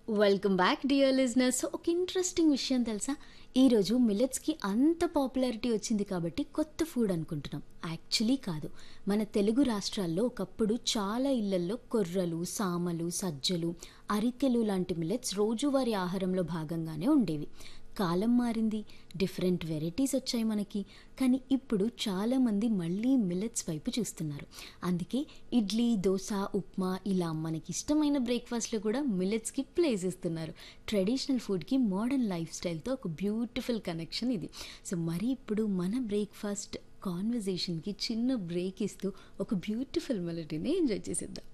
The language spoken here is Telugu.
welcome back dear listeners so ఒక ఇంట్రెస్టింగ్ విషయం తెలుసా ఈరోజు మిల్లెట్స్కి అంత పాపులారిటీ వచ్చింది కాబట్టి కొత్త ఫుడ్ అనుకుంటున్నాం యాక్చువల్లీ కాదు మన తెలుగు రాష్ట్రాల్లో ఒకప్పుడు చాలా ఇళ్లల్లో కొర్రలు సామలు సజ్జలు అరికెలు లాంటి మిల్లెట్స్ రోజువారీ ఆహారంలో భాగంగానే ఉండేవి కాలం మారింది డిఫరెంట్ వెరైటీస్ వచ్చాయి మనకి కానీ ఇప్పుడు చాలామంది మళ్ళీ మిల్లెట్స్ వైపు చూస్తున్నారు అందుకే ఇడ్లీ దోశ ఉప్మా ఇలా మనకి ఇష్టమైన బ్రేక్ఫాస్ట్లో కూడా మిల్లెట్స్కి ప్లేస్ ఇస్తున్నారు ట్రెడిషనల్ ఫుడ్కి మోడర్న్ లైఫ్ స్టైల్తో ఒక బ్యూటిఫుల్ కనెక్షన్ ఇది సో మరి ఇప్పుడు మన బ్రేక్ఫాస్ట్ కాన్వర్జేషన్కి చిన్న బ్రేక్ ఇస్తూ ఒక బ్యూటిఫుల్ మెలడీని ఎంజాయ్ చేసేద్దాం